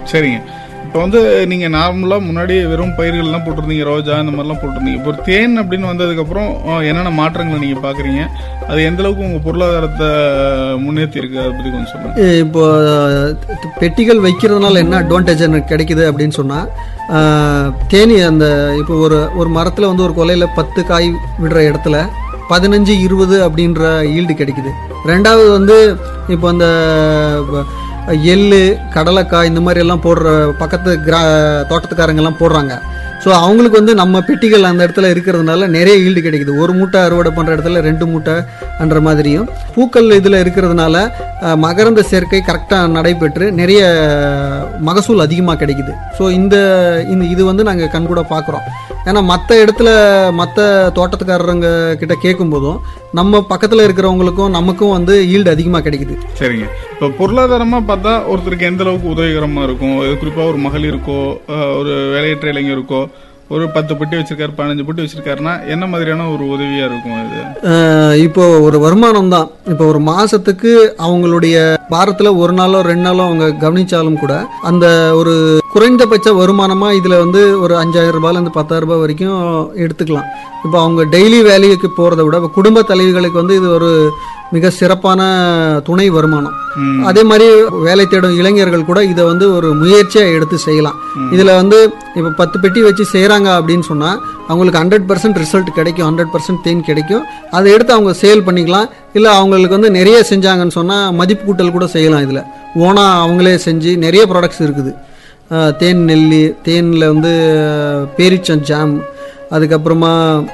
சரிங்க இப்போ வந்து நீங்க நார்மலா முன்னாடி வெறும் பயிர்கள்லாம் போட்டிருந்தீங்க ரோஜா இந்த மாதிரிலாம் போட்டிருந்தீங்க இப்போ ஒரு தேன் அப்படின்னு வந்ததுக்கப்புறம் அஹ், என்னென்ன மாற்றங்களை நீங்க பாக்குறீங்க அது எந்த அளவுக்கு உங்க பொருளாதாரத்தை முன்னேற்றி இருக்கு அதை பத்தி கொஞ்சம் சொல்லுங்க இப்போ அஹ், பெட்டிகள் வைக்கிறதுனால என்ன அட்வான்டேஜ் எனக்கு கிடைக்குது அப்படின்னு சொன்னால் தேனி அந்த இப்போ ஒரு ஒரு மரத்தில் வந்து ஒரு கொலையில் பத்து காய் விடுற இடத்துல பதினஞ்சு இருபது அப்படின்ற ஈல்டு கிடைக்குது ரெண்டாவது வந்து இப்போ அந்த வ- எள்ளு கடலைக்காய் இந்த மாதிரி எல்லாம் போடுற பக்கத்து கிரா தோட்டத்துக்காரங்க எல்லாம் போடுறாங்க ஸோ அவங்களுக்கு வந்து நம்ம பெட்டிகள் அந்த இடத்துல இருக்கிறதுனால நிறைய ஈல்டு கிடைக்குது ஒரு மூட்டை அறுவடை பண்ணுற இடத்துல ரெண்டு மூட்டைன்ற மாதிரியும் பூக்கள் இதில் இருக்கிறதுனால அஹ், மகரந்த சேர்க்கை கரெக்டாக நடைபெற்று நிறைய மகசூல் அதிகமாக கிடைக்குது ஸோ இந்த இந்த இது வந்து நாங்கள் கண்கூட பார்க்குறோம் ஏன்னா மற்ற இடத்துல மற்ற தோட்டத்துக்காரங்க கிட்ட கேட்கும்போதும் நம்ம பக்கத்தில் இருக்கிறவங்களுக்கும் நமக்கும் வந்து ஈல்டு அதிகமாக கிடைக்குது சரிங்க இப்போ பொருளாதாரமா பார்த்தா ஒருத்தருக்கு எந்த அளவுக்கு உதவிகரமா இருக்கும் இது குறிப்பா ஒரு மகளிருக்கோ அஹ், ஒரு வேலையற்ற இளைஞருக்கோ ஒரு பத்து பெட்டி வச்சிருக்காரு பதினஞ்சு பெட்டி வச்சிருக்காருன்னா என்ன மாதிரியான ஒரு உதவியா இருக்கும் இது அஹ் இப்போ ஒரு வருமானம் தான் இப்போ ஒரு மாசத்துக்கு அவங்களுடைய வாரத்துல ஒரு நாளோ ரெண்டு நாளோ அவங்க கவனிச்சாலும் கூட அந்த ஒரு குறைந்தபட்ச வருமானமா இதுல வந்து ஒரு அஞ்சாயிரம் ரூபாயில இருந்து பத்தாயிரம் ரூபாய் வரைக்கும் எடுத்துக்கலாம் இப்போ அவங்க டெய்லி வேலைக்கு போறதை விட இப்ப குடும்ப தலைவிகளுக்கு வந்து இது ஒரு மிக சிறப்பான துணை வருமானம் ம். அதே மாதிரி வேலை தேடும் இளைஞர்கள் கூட இதை வந்து ஒரு முயற்சியா எடுத்து செய்யலாம் இதுல வந்து இப்ப பத்து பெட்டி வச்சு செய்றாங்க அப்படின்னு சொன்னா அவங்களுக்கு ஹண்ட்ரட் பர்சன்ட் ரிசல்ட் கிடைக்கும் ஹண்ட்ரட் பர்சன்ட் தேன் கிடைக்கும் அதை எடுத்து அவங்க சேல் பண்ணிக்கலாம் இல்ல அவங்களுக்கு வந்து நிறைய செஞ்சாங்கன்னு சொன்னா மதிப்பு கூட்டல் கூட செய்யலாம் இதுல ஓனா அவங்களே செஞ்சு நிறைய ப்ராடக்ட்ஸ் இருக்குது அஹ் தேன் நெல்லி தேனில் வந்து அஹ், பேரிச்சம் ஜாம் அதுக்கப்புறமா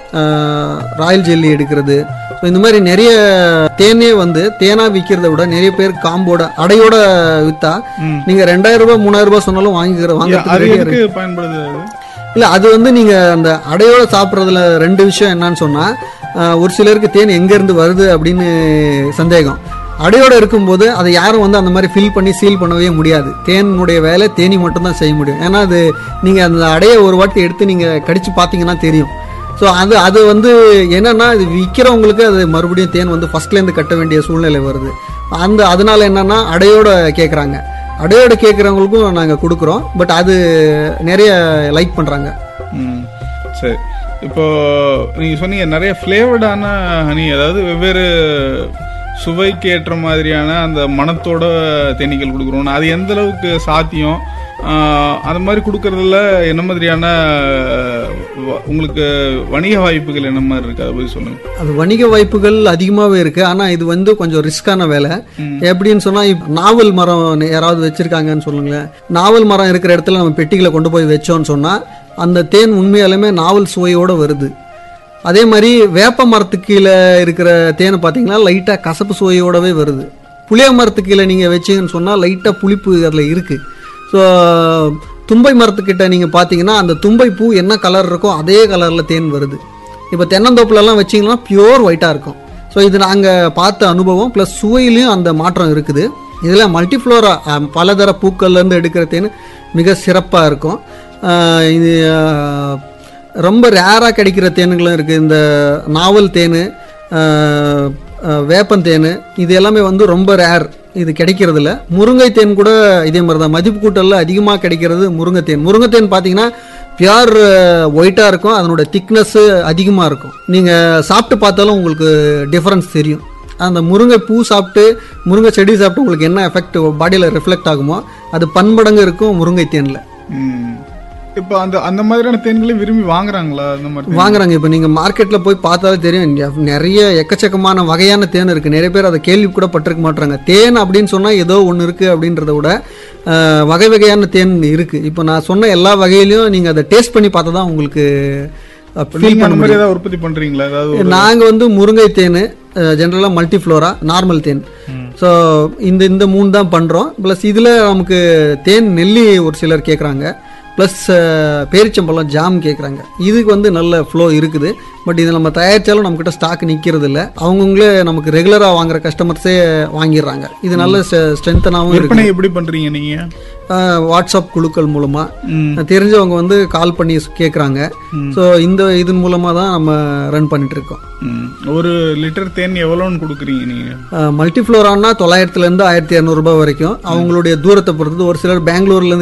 அஹ், ராயல் ஜெல்லி எடுக்கிறது ஸோ இந்த மாதிரி நிறைய தேனே வந்து தேனா விற்கிறத விட நிறைய பேர் காம்போட அடையோட வித்தா ம். நீங்க ரெண்டாயிரம் ரூபாய் மூணாயிரம் ரூபாய் சொன்னாலும் வாங்கிக்கிற அது வாங்குறதுக்கு ready-ஆ எதுக்கு பயன்படுது அது இல்ல அது வந்து நீங்க அந்த அடையோட சாப்பிட்றதுல ரெண்டு விஷயம் என்னன்னு சொன்னா அஹ், ஒரு சிலருக்கு தேன் எங்க இருந்து வருது அப்படின்னு சந்தேகம் அடையோட இருக்கும்போது அதை யாரும் வந்து அந்த மாதிரி ஃபில் பண்ணி சீல் பண்ணவே முடியாது தேனுடைய வேலை தேனி மட்டும் தான் செய்ய முடியும் ஏன்னா அது நீங்க அந்த அடையை ஒரு வாட்டி எடுத்து நீங்க கடிச்சு பார்த்தீங்கன்னா தெரியும் ஸோ அது அது வந்து என்னன்னா இது விற்கிறவங்களுக்கு அது மறுபடியும் தேன் வந்து ஃபர்ஸ்ட்லேருந்து கட்ட வேண்டிய சூழ்நிலை வருது அந்த அதனால என்னன்னா அடையோட கேட்குறாங்க அடையோட கேட்குறவங்களுக்கும் நாங்கள் கொடுக்குறோம் பட் அது நிறைய லைக் பண்ணுறாங்க ம் சரி இப்போ நீங்க சொன்னீங்க நிறைய ஃப்ளேவர்டான ஹனி அதாவது வெவ்வேறு சுவைக்கு ஏற்ற மாதிரியான அந்த மணத்தோட தேனீக்கள் கொடுக்குறோம் அது எந்த அளவுக்கு சாத்தியம் ஆஹ், அந்த மாதிரி கொடுக்கறதுல என்ன மாதிரியான வ- உங்களுக்கு வணிக வாய்ப்புகள் என்ன மாதிரி இருக்கு அதை பத்தி சொல்லுங்க அது வணிக வாய்ப்புகள் அதிகமாகவே இருக்கு ஆனால் இது வந்து கொஞ்சம் ரிஸ்கான வேலை எப்படின்னு சொன்னால் இப்போ நாவல் மரம் யாராவது வச்சிருக்காங்கன்னு சொல்லுங்களேன் நாவல் மரம் இருக்கிற இடத்துல நம்ம பெட்டிகளை கொண்டு போய் வச்சோம்னு சொன்னால் அந்த தேன் உண்மையாலுமே நாவல் சுவையோடு வருது அதே மாதிரி வேப்ப மரத்துக்கு கீழே இருக்கிற தேனை பார்த்தீங்கன்னா லைட்டாக கசப்பு சுவையோடவே வருது புளிய மரத்துக்கு கீழே நீங்கள் வச்சீங்கன்னு சொன்னால் லைட்டாக புளிப்பு அதில் இருக்குது ஸோ தும்பை மரத்துக்கிட்ட நீங்கள் பார்த்தீங்கன்னா அந்த தும்பை பூ என்ன கலர் இருக்கோ அதே கலரில் தேன் வருது இப்போ தென்னந்தோப்புலலாம் வச்சிங்கன்னா பியோர் ஒயிட்டாக இருக்கும் ஸோ இது நாங்கள் பார்த்த அனுபவம் ப்ளஸ் சுவையிலையும் அந்த மாற்றம் இருக்குது இதில் மல்டிஃப்ளோரா பலதர பூக்கள்லேருந்து எடுக்கிற தேன் மிக சிறப்பாக இருக்கும் அஹ் இது அஹ், ரொம்ப ரேராக கிடைக்கிற தேனுங்களும் இருக்குது இந்த நாவல் தேன் அஹ், அஹ், வேப்பந்தேன் இது எல்லாமே வந்து ரொம்ப ரேர் இது கிடைக்கிறது இல்ல முருங்கை தேன் கூட இதே மாதிரி தான் மதிப்பு கூட்டலில் அதிகமாக கிடைக்கிறது முருங்கை தேன் முருங்கை தேன் பார்த்தீங்கன்னா பியூர் ஒயிட்டாக இருக்கும் அதனோட திக்னஸ்ஸு அதிகமாக இருக்கும் நீங்கள் சாப்பிட்டு பார்த்தாலும் உங்களுக்கு டிஃப்ரென்ஸ் தெரியும் அந்த முருங்கை பூ சாப்பிட்டு முருங்கை செடி சாப்பிட்டு உங்களுக்கு என்ன எஃபெக்ட் பாடியில் ரிஃப்ளெக்ட் ஆகுமோ அது பன்மடங்கு இருக்கும் முருங்கை தேனில் ம். இப்போ அந்த அந்த மாதிரியான தேன்களையும் விரும்பி வாங்குறாங்களா அந்த மாதிரி தேன்? வாங்குறாங்க இப்போ நீங்கள் மார்க்கெட்டில் போய் பார்த்தாலே தெரியும் இங்க நிறைய எக்கச்சக்கமான வகையான தேன் இருக்குது நிறைய பேர் அதை கேள்வி கூட பட்டிருக்க மாட்டாங்க தேன் அப்படின்னு சொன்னால் ஏதோ ஒன்று இருக்குது அப்படின்றத விட அஹ், வகை வகையான தேன் இருக்குது இப்போ நான் சொன்ன எல்லா வகையிலையும் நீங்கள் அதை டேஸ்ட் பண்ணி பார்த்தா தான் உங்களுக்கு இப்ப ஃபீல் நீங்க பண்ண அந்த முடியும் மாதிரி ஏதாவது உற்பத்தி பண்றீங்களா ஏதாவது ஒரு- நாங்கள் வந்து முருங்கை தேன் ஜென்ரலாக மல்டிஃப்ளோரா நார்மல் தேன் ஸோ இந்த இந்த மூணு தான் பண்ணுறோம் ப்ளஸ் இதில் நமக்கு தேன் நெல்லி ஒரு சிலர் கேட்குறாங்க ப்ளஸ் பேரிச்சம்பழம் ஜாம் கேட்குறாங்க இதுக்கு வந்து நல்ல ஃப்ளோ இருக்குது பட் இது நம்ம தயாரித்தாலும் நம்மக்கிட்ட ஸ்டாக் நிற்கிறது இல்லை அவங்கவுங்களே நமக்கு ரெகுலராக வாங்குற கஸ்டமர்ஸே வாங்கிடுறாங்க இது நல்ல ஸ்ட்ரென்த்தனாகவும் இருக்கு விற்பனை எப்படி பண்றீங்க நீங்க அஹ், வாட்ஸ்அப் குழுக்கள் மூலமாக ம். தெரிஞ்சவங்க வந்து கால் பண்ணி கேட்குறாங்க ஸோ இந்த இதன் மூலமாக தான் நம்ம ரன் பண்ணிட்டு இருக்கோம் ம். ஒரு லிட்டர் தேன் எவ்வளோன்னு கொடுக்குறீங்க நீங்க மல்டிஃப்ளோரானா தொள்ளாயிரத்துலேருந்து ஆயிரத்தி இரநூறுபா வரைக்கும் அவங்களுடைய தூரத்தை பொறுத்தது ஒரு சிலர் பெங்களூர்லேருந்து